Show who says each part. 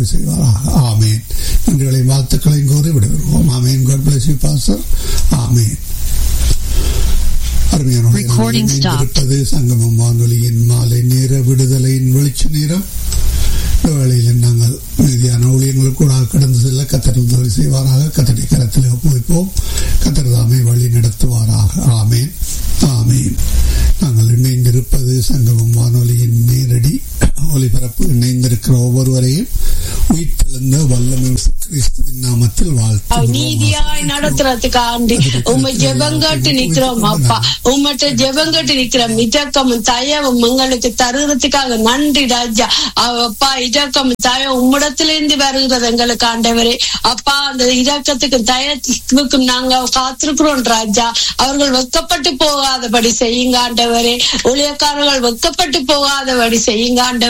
Speaker 1: உதவி செய்வாராக ஆமேன் நன்றிகளை வாழ்த்துக்களையும் கூறி விடைபெறுவோம் amen God bless you pastor amen
Speaker 2: Recording stopped.
Speaker 1: இருப்பது சங்கமம் வானொலியின் மாலை நேர விடுதலையின் வெளிச்ச நேரம் இந்த வேளையில் நாங்கள் மீதியான ஊழியங்கள் கூட கடந்து செல்ல கத்தர் உதவி செய்வாராக கத்தடி கரத்தில் ஒப்புவிப்போம் கத்தர் தாமே வழி நடத்துவாராக ஆமேன் ஆமேன் நாங்கள் இணைந்திருப்பது சங்கமம் வானொலியின் நேரடி ஒலிபரப்பு இணைந்திருக்கிற ஒவ்வொருவரையும் உயிர்த்தெழுந்த வல்லமை கிறிஸ்துவின் நாமத்தில் வாழ்த்து
Speaker 3: நீதியாய் நடத்துறதுக்கு ஆண்டு உண்மை ஜெபங்கட்டு நிக்கிறோம் அப்பா உம்மட்ட ஜெபங்கட்டு நிக்கிறோம் இதக்கமும் தயவும் எங்களுக்கு தருகிறதுக்காக நன்றி ராஜா அப்பா இதக்கமும் தயம் உம்மிடத்திலிருந்து வருகிறது எங்களுக்கு ஆண்டவரே அப்பா அந்த இரக்கத்துக்கும் தயத்துக்கும் நாங்க காத்திருக்கிறோம் ராஜா அவர்கள் வெக்கப்பட்டு போகாதபடி செய்யுங்க ஆண்டவரே ஊழியக்காரர்கள் வெக்கப்பட்டு போகாதபடி செய்யுங்க ஆண்டவரே